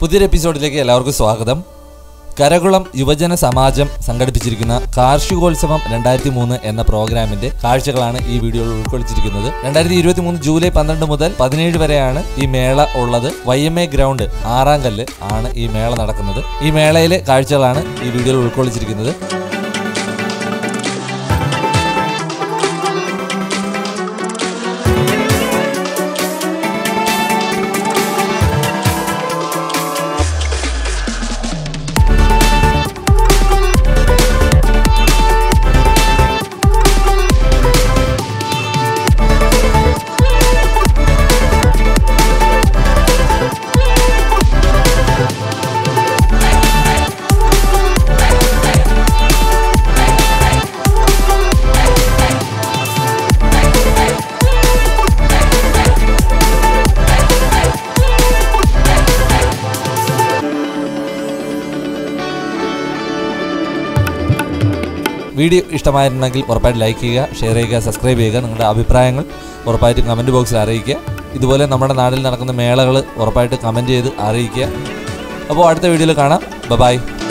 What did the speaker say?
പുതിയൊരു എപ്പിസോഡിലേക്ക് എല്ലാവർക്കും സ്വാഗതം കരകുളം യുവജന സമാജം സംഘടിപ്പിച്ചിരിക്കുന്ന കാർഷികോത്സവം രണ്ടായിരത്തി മൂന്ന് എന്ന പ്രോഗ്രാമിന്റെ കാഴ്ചകളാണ് ഈ വീഡിയോയിൽ ഉൾക്കൊള്ളിച്ചിരിക്കുന്നത് രണ്ടായിരത്തി ഇരുപത്തി മൂന്ന് ജൂലൈ പന്ത്രണ്ട് മുതൽ പതിനേഴ് വരെയാണ് ഈ മേള ഉള്ളത് വൈ എം എ ഗ്രൗണ്ട് ആറാം കല്ല് ആണ് ഈ മേള നടക്കുന്നത് ഈ മേളയിലെ കാഴ്ചകളാണ് ഈ വീഡിയോയിൽ ഉൾക്കൊള്ളിച്ചിരിക്കുന്നത് വീഡിയോ ഇഷ്ടമായിരുന്നെങ്കിൽ ഉറപ്പായിട്ട് ലൈക്ക് ചെയ്യുക ഷെയർ ചെയ്യുക സബ്സ്ക്രൈബ് ചെയ്യുക നിങ്ങളുടെ അഭിപ്രായങ്ങൾ ഉറപ്പായിട്ടും കമൻറ്റ് ബോക്സിൽ അറിയിക്കുക ഇതുപോലെ നമ്മുടെ നാട്ടിൽ നടക്കുന്ന മേളകൾ ഉറപ്പായിട്ട് കമൻറ്റ് ചെയ്ത് അറിയിക്കുക അപ്പോൾ അടുത്ത വീഡിയോയിൽ കാണാം ബൈ